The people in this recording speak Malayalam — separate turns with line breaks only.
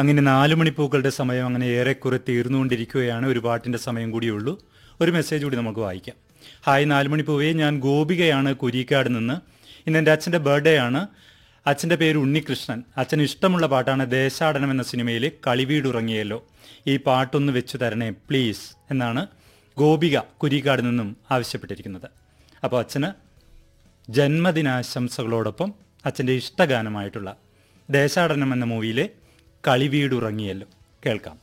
അങ്ങനെ നാലു മണിപ്പൂക്കളുടെ സമയം അങ്ങനെ ഏറെക്കുറെ തീർന്നുകൊണ്ടിരിക്കുകയാണ് ഒരു പാട്ടിന്റെ സമയം കൂടിയുള്ളൂ ഒരു മെസ്സേജ് കൂടി നമുക്ക് വായിക്കാം ഹായ് നാലുമണിപ്പൂവേ ഞാൻ ഗോപികയാണ് കുരിക്കാട് നിന്ന് ഇന്ന് എൻ്റെ അച്ഛൻ്റെ ബർത്ത്ഡേ ആണ് അച്ഛൻ്റെ പേര് ഉണ്ണികൃഷ്ണൻ അച്ഛന് ഇഷ്ടമുള്ള പാട്ടാണ് ദേശാടനം എന്ന സിനിമയിലെ കളിവീടുറങ്ങിയല്ലോ ഈ പാട്ടൊന്ന് വെച്ചു തരണേ പ്ലീസ് എന്നാണ് ഗോപിക കുരിക്കാട് നിന്നും ആവശ്യപ്പെട്ടിരിക്കുന്നത് അപ്പോൾ അച്ഛന് ജന്മദിനാശംസകളോടൊപ്പം അച്ഛൻ്റെ ഇഷ്ടഗാനമായിട്ടുള്ള ദേശാടനം എന്ന മൂവിയിലെ കളിവീടുറങ്ങിയല്ലോ കേൾക്കാം